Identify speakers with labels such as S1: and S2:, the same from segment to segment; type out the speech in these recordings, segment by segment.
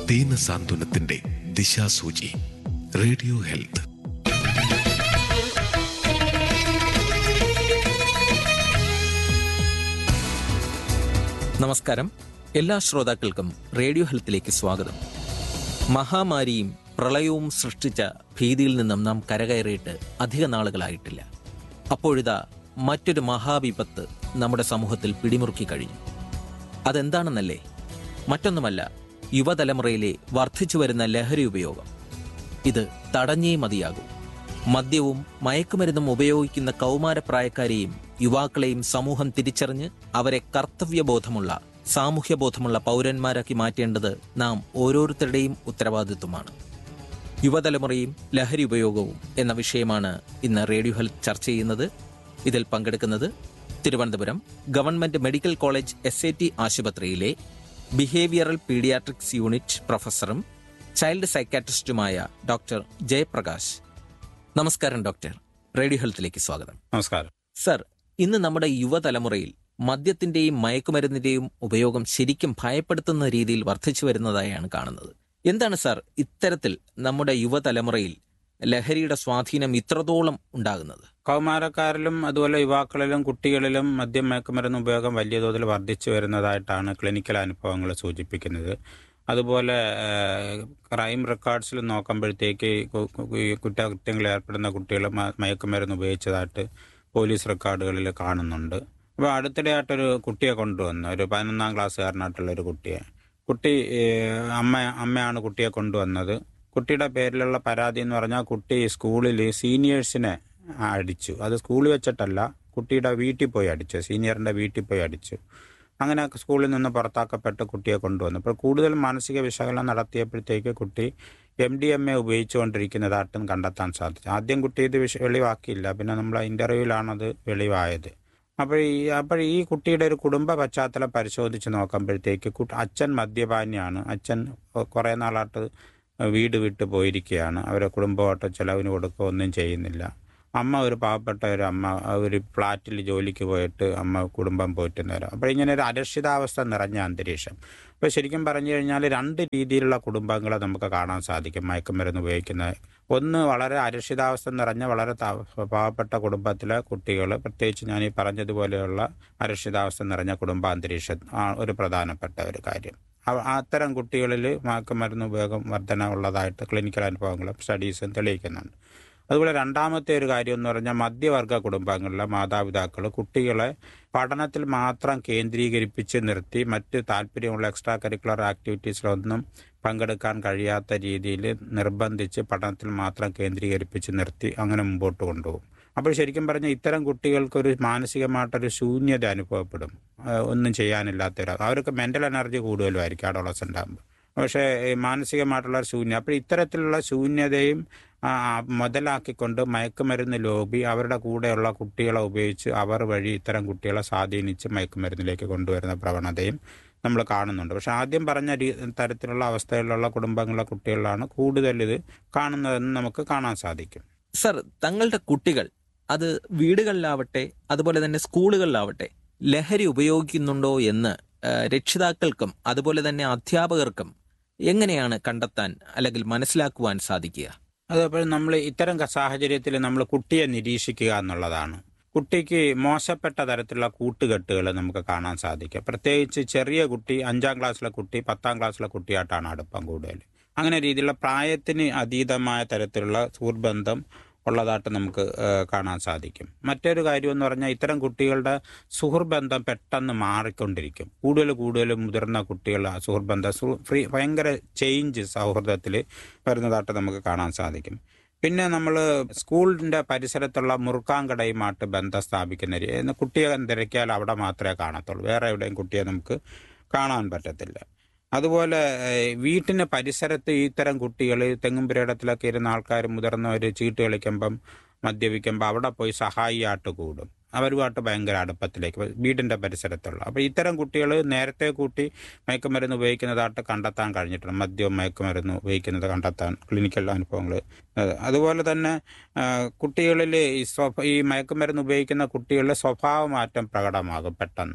S1: ദീന സാന്ത്വനത്തിന്റെ ദിശാസൂചി radio health
S2: നമസ്കാരം എല്ലാ ശ്രോതാക്കൾക്കും റേഡിയോ ഹെൽത്തിലേക്ക് സ്വാഗതം മഹാമാരിയും പ്രളയവും സൃഷ്ടിച്ച ഭീതിയിൽ നിന്നും നാം കരകയറിയിട്ട് അധിക നാളുകളായിട്ടില്ല അപ്പോഴിതാ മറ്റൊരു മഹാവിപത്ത് നമ്മുടെ സമൂഹത്തിൽ പിടിമുറുക്കി കഴിഞ്ഞു അതെന്താണെന്നല്ലേ മറ്റൊന്നുമല്ല യുവതലമുറയിലെ വർദ്ധിച്ചു വരുന്ന ലഹരി ഉപയോഗം ഇത് തടഞ്ഞേ മതിയാകൂ മദ്യവും മയക്കുമരുന്നും ഉപയോഗിക്കുന്ന കൗമാരപ്രായക്കാരെയും യുവാക്കളെയും സമൂഹം തിരിച്ചറിഞ്ഞ് അവരെ കർത്തവ്യബോധമുള്ള സാമൂഹ്യബോധമുള്ള പൗരന്മാരാക്കി മാറ്റേണ്ടത് നാം ഓരോരുത്തരുടെയും ഉത്തരവാദിത്വമാണ് യുവതലമുറയും ലഹരി ഉപയോഗവും എന്ന വിഷയമാണ് ഇന്ന് റേഡിയോ ഹെൽത്ത് ചർച്ച ചെയ്യുന്നത് ഇതിൽ പങ്കെടുക്കുന്നത് Thiruvananthapuram government medical college S A T ആശുപത്രിയിലെ ബിഹേവിയറൽ പീഡിയാട്രിക്സ് യൂണിറ്റ് പ്രൊഫസറും ചൈൽഡ് സൈക്കാട്രിസ്റ്റുമായ ഡോക്ടർ ജയപ്രകാശ് നമസ്കാരം ഡോക്ടർ റേഡിയോ ഹെൽത്തിലേക്ക് സ്വാഗതം
S3: നമസ്കാരം
S2: സർ ഇന്ന് നമ്മുടെ യുവതലമുറയിൽ മദ്യത്തിന്റെയും മയക്കുമരുന്നിന്റെയും ഉപയോഗം ശരിക്കും ഭയപ്പെടുത്തുന്ന രീതിയിൽ വർദ്ധിച്ചു വരുന്നതായാണ് കാണുന്നത് എന്താണ് സാർ ഇത്തരത്തിൽ നമ്മുടെ യുവതലമുറയിൽ ലഹരിയുടെ സ്വാധീനം ഇത്രത്തോളം ഉണ്ടാകുന്നത്
S3: കൗമാരക്കാരിലും അതുപോലെ യുവാക്കളിലും കുട്ടികളിലും മദ്യം മയക്കുമരുന്ന് ഉപയോഗം വലിയ തോതിൽ വർദ്ധിച്ചു വരുന്നതായിട്ടാണ് ക്ലിനിക്കൽ അനുഭവങ്ങൾ സൂചിപ്പിക്കുന്നത് അതുപോലെ ഏഹ്, ക്രൈം റെക്കോർഡ്സിൽ നോക്കുമ്പോഴത്തേക്ക് കു- കു- ഈ കുറ്റകൃത്യങ്ങളിൽ ഏർപ്പെടുന്ന കുട്ടികൾ മ- മയക്കുമരുന്ന് ഉപയോഗിച്ചതായിട്ട് പോലീസ് റെക്കോർഡുകളിൽ കാണുന്നുണ്ട് അപ്പോൾ അടുത്തിടെയായിട്ടൊരു കുട്ടിയെ കൊണ്ടുവന്നു ഒരു പതിനൊന്നാം ക്ലാസ്സുകാരനായിട്ടുള്ള ഒരു കുട്ടിയെ കുട്ടി ഏഹ്, അമ്മ അമ്മയാണ് കുട്ടിയെ കൊണ്ടുവന്നത് കുട്ടിയുടെ പേരിലുള്ള പരാതി എന്ന് പറഞ്ഞാൽ കുട്ടി സ്കൂളിൽ സീനിയേഴ്സിനെ അടിച്ചു അത് സ്കൂളിൽ വെച്ചിട്ടല്ല കുട്ടിയുടെ വീട്ടിൽ പോയി അടിച്ചു സീനിയറിന്റെ വീട്ടിൽ പോയി അടിച്ചു അങ്ങനെ സ്കൂളിൽ നിന്ന് പുറത്താക്കപ്പെട്ട് കുട്ടിയെ കൊണ്ടുവന്നു അപ്പോൾ കൂടുതൽ മാനസിക വിശകലനം നടത്തിയപ്പോഴത്തേക്ക് കുട്ടി എം ഡി എം എ ഉപയോഗിച്ചുകൊണ്ടിരിക്കുന്നതായിട്ടും കണ്ടെത്താൻ സാധിച്ചു ആദ്യം കുട്ടി ഇത് വിഷ വെളിവാക്കിയില്ല പിന്നെ നമ്മൾ ഇന്റർവ്യൂവിലാണത് വെളിവായത് അപ്പോൾ ഈ അപ്പോൾ ഈ കുട്ടിയുടെ ഒരു കുടുംബ പശ്ചാത്തലം പരിശോധിച്ച് നോക്കുമ്പോഴത്തേക്ക് കുട്ടി അച്ഛൻ മദ്യപാനിയാണ് അച്ഛൻ കുറേ നാളായിട്ട് വീട് വിട്ട് പോയിരിക്കുകയാണ് അവരെ കുടുംബമായിട്ട് ചിലവിന് കൊടുക്കുക ഒന്നും ചെയ്യുന്നില്ല അമ്മ ഒരു പാവപ്പെട്ട ഒരു അമ്മ ഒരു ഫ്ലാറ്റിൽ ജോലിക്ക് പോയിട്ട് അമ്മ കുടുംബം പോറ്റുന്നവരും അപ്പോൾ ഇങ്ങനെ ഒരു അരക്ഷിതാവസ്ഥ നിറഞ്ഞ അന്തരീക്ഷം അപ്പോൾ ശരിക്കും പറഞ്ഞു കഴിഞ്ഞാൽ രണ്ട് രീതിയിലുള്ള കുടുംബങ്ങളെ നമുക്ക് കാണാൻ സാധിക്കും മയക്കുമരുന്ന് ഉപയോഗിക്കുന്ന ഒന്ന് വളരെ അരക്ഷിതാവസ്ഥ നിറഞ്ഞ വളരെ ത- പാവപ്പെട്ട കുടുംബത്തിലെ കുട്ടികൾ പ്രത്യേകിച്ച് ഞാൻ ഈ പറഞ്ഞതുപോലെയുള്ള അരക്ഷിതാവസ്ഥ നിറഞ്ഞ കുടുംബാന്തരീക്ഷം ആ ഒരു പ്രധാനപ്പെട്ട ഒരു കാര്യം അവ- അത്തരം കുട്ടികളിൽ മയക്കുമരുന്ന് ഉപയോഗം വർധന ഉള്ളതായിട്ട് ക്ലിനിക്കൽ അനുഭവങ്ങളും സ്റ്റഡീസും തെളിയിക്കുന്നുണ്ട് അതുപോലെ രണ്ടാമത്തെ ഒരു കാര്യം എന്ന് പറഞ്ഞാൽ മധ്യവർഗ കുടുംബങ്ങളിലെ മാതാപിതാക്കൾ കുട്ടികളെ പഠനത്തിൽ മാത്രം കേന്ദ്രീകരിപ്പിച്ച് നിർത്തി മറ്റ് താല്പര്യമുള്ള എക്സ്ട്രാ കരിക്കുലർ ആക്ടിവിറ്റീസിലൊന്നും പങ്കെടുക്കാൻ കഴിയാത്ത രീതിയിൽ നിർബന്ധിച്ച് പഠനത്തിൽ മാത്രം കേന്ദ്രീകരിപ്പിച്ച് നിർത്തി അങ്ങനെ മുമ്പോട്ട് കൊണ്ടുപോകും അപ്പോൾ ശരിക്കും പറഞ്ഞാൽ ഇത്തരം കുട്ടികൾക്ക് ഒരു മാനസികമായിട്ടൊരു ശൂന്യത അനുഭവപ്പെടും ആ, ഒന്നും ചെയ്യാനില്ലാത്ത അവർക്ക് മെന്റൽ എനർജി കൂടുതലുമായിരിക്കും അഡോളസൻ്റ് ആകുമ്പോൾ പക്ഷേ ഈ മാനസികമായിട്ടുള്ള ഒരു ശൂന്യം അപ്പോൾ ഇത്തരത്തിലുള്ള ശൂന്യതയും ആ, ആ, മുതലാക്കിക്കൊണ്ട് മയക്കുമരുന്ന് ലോബി അവരുടെ കൂടെയുള്ള കുട്ടികളെ ഉപയോഗിച്ച് അവർ വഴി ഇത്തരം കുട്ടികളെ സ്വാധീനിച്ച് മയക്കുമരുന്നിലേക്ക് കൊണ്ടുവരുന്ന പ്രവണതയും നമ്മൾ കാണുന്നുണ്ട് പക്ഷെ ആദ്യം പറഞ്ഞ രീ തരത്തിലുള്ള അവസ്ഥയിലുള്ള കുടുംബങ്ങളിലെ കുട്ടികളിലാണ് കൂടുതൽ ഇത് കാണുന്നതെന്ന് നമുക്ക് കാണാൻ സാധിക്കും
S2: സർ തങ്ങളുടെ കുട്ടികൾ അത് വീടുകളിലാവട്ടെ അതുപോലെ തന്നെ സ്കൂളുകളിലാവട്ടെ ലഹരി ഉപയോഗിക്കുന്നുണ്ടോ എന്ന് ആ, രക്ഷിതാക്കൾക്കും അതുപോലെ തന്നെ അധ്യാപകർക്കും എങ്ങനെയാണ് കണ്ടെത്താൻ അല്ലെങ്കിൽ മനസ്സിലാക്കുവാൻ സാധിക്കുക
S3: അതപ്പോൾ നമ്മൾ ഇത്തരം സാഹചര്യത്തിൽ നമ്മൾ കുട്ടിയെ നിരീക്ഷിക്കുക എന്നുള്ളതാണ് കുട്ടിക്ക് മോശപ്പെട്ട തരത്തിലുള്ള കൂട്ടുകെട്ടുകൾ നമുക്ക് കാണാൻ സാധിക്കും പ്രത്യേകിച്ച് ചെറിയ കുട്ടി അഞ്ചാം ക്ലാസ്സിലെ കുട്ടി പത്താം ക്ലാസ്സിലെ കുട്ടിയായിട്ടാണ് അടുപ്പം കൂടുതൽ അങ്ങനെ രീതിയിലുള്ള പ്രായത്തിന് അതീതമായ തരത്തിലുള്ള സുഹൃബന്ധം ഉള്ളതായിട്ട് നമുക്ക് ഏഹ്, കാണാൻ സാധിക്കും മറ്റൊരു കാര്യം എന്ന് പറഞ്ഞാൽ ഇത്തരം കുട്ടികളുടെ സുഹൃബന്ധം പെട്ടെന്ന് മാറിക്കൊണ്ടിരിക്കും കൂടുതൽ കൂടുതൽ മുതിർന്ന കുട്ടികൾ സുഹൃബന്ധം സു- ഫ്രീ ഭയങ്കര ചേഞ്ച് സൗഹൃദത്തിൽ വരുന്നതായിട്ട് നമുക്ക് കാണാൻ സാധിക്കും പിന്നെ നമ്മൾ സ്കൂളിൻ്റെ പരിസരത്തുള്ള മുറുക്കാങ്കടയുമായിട്ട് ബന്ധം സ്ഥാപിക്കുന്ന രീതി എന്ന് കുട്ടിയെ തിരക്കിയാൽ അവിടെ മാത്രമേ കാണത്തുള്ളൂ വേറെ എവിടെയും കുട്ടിയെ നമുക്ക് കാണാൻ പറ്റത്തില്ല അതുപോലെ ഏഹ്, വീട്ടിന് പരിസരത്ത് ഇത്തരം കുട്ടികൾ തെങ്ങുംപുരയിടത്തിലൊക്കെ ഇരുന്ന ആൾക്കാർ മുതിർന്നവർ ചീട്ട് കളിക്കുമ്പം മദ്യപിക്കുമ്പോൾ അവിടെ പോയി സഹായിയായിട്ട് കൂടും അവരുമായിട്ട് ഭയങ്കര അടുപ്പത്തിലേക്ക് വരും. വീടിന്റെ പരിസരത്തുള്ള അപ്പോൾ ഇത്തരം കുട്ടികൾ നേരത്തെ കൂട്ടി മയക്കുമരുന്ന് ഉപയോഗിക്കുന്നതായിട്ട് കണ്ടെത്താൻ കഴിഞ്ഞിട്ടുണ്ട് മദ്യവും മയക്കുമരുന്ന് ഉപയോഗിക്കുന്നത് കണ്ടെത്താൻ ക്ലിനിക്കൽ അനുഭവങ്ങൾ അതുപോലെ തന്നെ ആ, കുട്ടികളിൽ ഈ സ്വഭ ഈ മയക്കുമരുന്ന് ഉപയോഗിക്കുന്ന കുട്ടികളിലെ സ്വഭാവമാറ്റം പ്രകടമാകും പെട്ടെന്ന്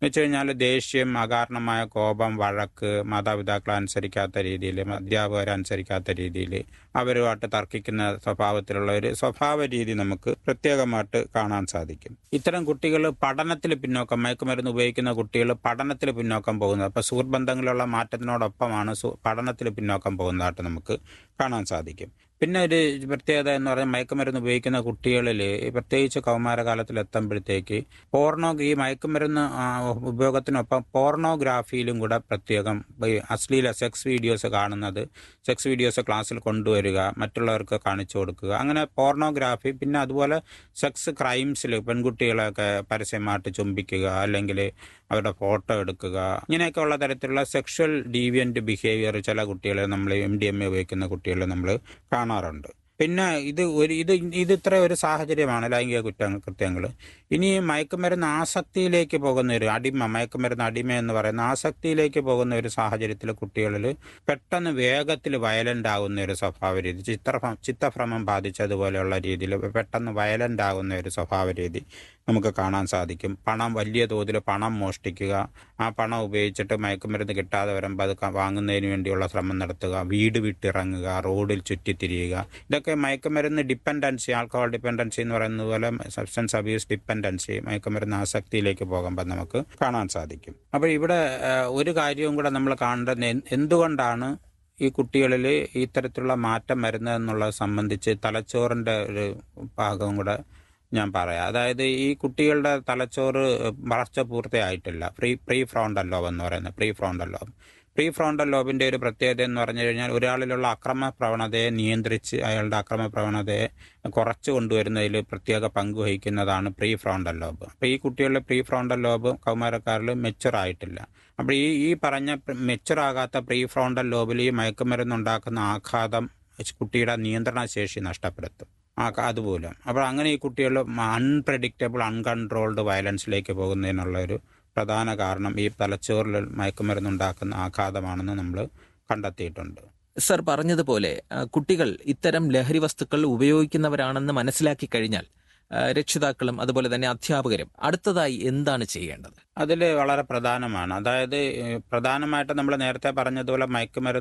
S3: എന്ന് വെച്ച് കഴിഞ്ഞാൽ ദേഷ്യം അകാരണമായ കോപം വഴക്ക് മാതാപിതാക്കളെ അനുസരിക്കാത്ത രീതിയിൽ അധ്യാപകരെ അനുസരിക്കാത്ത രീതിയിൽ അവരുമായിട്ട് തർക്കിക്കുന്ന സ്വഭാവത്തിലുള്ള ഒരു സ്വഭാവ രീതി നമുക്ക് പ്രത്യേകമായിട്ട് കാണാൻ സാധിക്കും ഇത്തരം കുട്ടികൾ പഠനത്തിൽ പിന്നോക്കം മയക്കുമരുന്ന് ഉപയോഗിക്കുന്ന കുട്ടികൾ പഠനത്തിൽ പിന്നോക്കം പോകുന്നത് അപ്പോൾ സുഹൃത്ത് ബന്ധങ്ങളിലുള്ള മാറ്റത്തിനോടൊപ്പമാണ് സു- പഠനത്തിൽ പിന്നോക്കം പോകുന്നതായിട്ട് നമുക്ക് കാണാൻ സാധിക്കും പിന്നെ ഒരു പ്രത്യേകത എന്ന് പറഞ്ഞാൽ മയക്കുമരുന്ന് ഉപയോഗിക്കുന്ന കുട്ടികളിൽ പ്രത്യേകിച്ച് കൗമാരകാലത്തിൽ എത്തുമ്പോഴത്തേക്ക് പോർണോ ഈ മയക്കുമരുന്ന് ആ, ഉപയോഗത്തിനൊപ്പം പോർണോഗ്രാഫിയിലും കൂടെ പ്രത്യേകം ഈ അശ്ലീല സെക്സ് വീഡിയോസ് കാണുന്നത് സെക്സ് വീഡിയോസ് ക്ലാസ്സിൽ കൊണ്ടുവരിക മറ്റുള്ളവർക്ക് കാണിച്ചു കൊടുക്കുക അങ്ങനെ പോർണോഗ്രാഫി പിന്നെ അതുപോലെ സെക്സ് ക്രൈംസിൽ പെൺകുട്ടികളെയൊക്കെ പരസ്യമായിട്ട് ചുംബിക്കുക അല്ലെങ്കിൽ അവരുടെ ഫോട്ടോ എടുക്കുക ഇങ്ങനെയൊക്കെ ഉള്ള തരത്തിലുള്ള സെക്ഷൽ ഡീവിയന്റ് ബിഹേവിയർ ചില കുട്ടികളെ നമ്മൾ എം ഡി എം എ ഉപയോഗിക്കുന്ന കുട്ടികളെ നമ്മൾ കാണാറുണ്ട് പിന്നെ ഇത് ഒരു ഇത് ഇത് ഇത്ര ഒരു സാഹചര്യമാണ് ലൈംഗിക കുറ്റങ്ങൾ കൃത്യങ്ങൾ ഇനി ഈ മയക്കുമരുന്ന് ആസക്തിയിലേക്ക് പോകുന്ന ഒരു അടിമ മയക്കുമരുന്ന് അടിമ എന്ന് പറയുന്ന ആസക്തിയിലേക്ക് പോകുന്ന ഒരു സാഹചര്യത്തിൽ കുട്ടികളിൽ പെട്ടെന്ന് വേഗത്തിൽ വയലന്റ് ആകുന്ന ഒരു സ്വഭാവ രീതി ചിത്രഭ്രം ചിത്തഭ്രമം ബാധിച്ചതുപോലെയുള്ള രീതിയിൽ പെട്ടെന്ന് വയലന്റ് ആകുന്ന ഒരു സ്വഭാവ രീതി നമുക്ക് കാണാൻ സാധിക്കും പണം വലിയ തോതിൽ പണം മോഷ്ടിക്കുക ആ പണം ഉപയോഗിച്ചിട്ട് മയക്കുമരുന്ന് കിട്ടാതെ വരുമ്പോൾ അത് ക- വാങ്ങുന്നതിന് വേണ്ടിയുള്ള ശ്രമം നടത്തുക വീട് വിട്ടിറങ്ങുക റോഡിൽ ചുറ്റിത്തിരിയുക ഇതൊക്കെ മയക്കുമരുന്ന് ഡിപ്പെൻഡൻസി ആൽക്കഹോൾ ഡിപ്പെൻഡൻസി എന്ന് പറയുന്നത് പോലെ സബ്സ്റ്റൻസ് അബ്യൂസ് ഡിപ്പെൻഡൻസി മയക്കുമരുന്ന് ആസക്തിയിലേക്ക് പോകുമ്പോൾ നമുക്ക് കാണാൻ സാധിക്കും അപ്പോൾ ഇവിടെ ആ, ഒരു കാര്യവും കൂടെ നമ്മൾ കാണേണ്ടത് എന്ത് എന്തുകൊണ്ടാണ് ഈ കുട്ടികളിൽ ഇത്തരത്തിലുള്ള മാറ്റം വരുന്നതെന്നുള്ളത് സംബന്ധിച്ച് തലച്ചോറിൻ്റെ ഒരു ഭാഗവും കൂടെ ഞാൻ പറയാം അതായത് ഈ കുട്ടികളുടെ തലച്ചോറ് വളർച്ച പൂർത്തിയായിട്ടില്ല പ്രീ പ്രീ ഫ്രോണ്ടൽ ലോബ് എന്ന് പറയുന്നത് pre frontal lobe pre frontal ലോബിന്റെ ഒരു പ്രത്യേകത എന്ന് പറഞ്ഞു കഴിഞ്ഞാൽ ഒരാളിലുള്ള അക്രമ പ്രവണതയെ നിയന്ത്രിച്ച് അയാളുടെ അക്രമ പ്രവണതയെ കുറച്ച് കൊണ്ടുവരുന്നതിൽ പ്രത്യേക പങ്ക് വഹിക്കുന്നതാണ് പ്രീ ഫ്രോണ്ടൽ ലോബ് അപ്പോൾ ഈ കുട്ടികളുടെ പ്രീ ഫ്രോണ്ടൽ ലോബ് കൗമാരക്കാരിൽ മെച്ചുർ ആയിട്ടില്ല അപ്പോൾ ഈ ഈ പറഞ്ഞ മെച്ചുർ ആകാത്ത പ്രീ ഫ്രോണ്ടൽ ലോബിൽ ഈ മയക്കുമരുന്നുണ്ടാക്കുന്ന ആഘാതം കുട്ടിയുടെ നിയന്ത്രണ ശേഷി നഷ്ടപ്പെടുത്തും ആ ക- അതുപോലും അപ്പോൾ അങ്ങനെ ഈ കുട്ടികൾ അൺപ്രഡിക്റ്റബിൾ അൺകൺട്രോൾഡ് വയലൻസിലേക്ക് പോകുന്നതിനുള്ള ഒരു പ്രധാന കാരണം ഈ തലച്ചോറിൽ മയക്കുമരുന്നുണ്ടാക്കുന്ന ആഘാതമാണെന്ന് നമ്മൾ കണ്ടെത്തിയിട്ടുണ്ട്
S2: സർ പറഞ്ഞതുപോലെ ആ, കുട്ടികൾ ഇത്തരം ലഹരി വസ്തുക്കൾ ഉപയോഗിക്കുന്നവരാണെന്ന് മനസ്സിലാക്കി കഴിഞ്ഞാൽ ആ, രക്ഷിതാക്കളും അതുപോലെ തന്നെ അധ്യാപകരും അടുത്തതായി എന്താണ് ചെയ്യേണ്ടത്
S3: അതിൽ വളരെ പ്രധാനമാണ് അതായത് ഏഹ്, പ്രധാനമായിട്ട് നമ്മൾ നേരത്തെ പറഞ്ഞതുപോലെ മയക്കുമരുന്ന്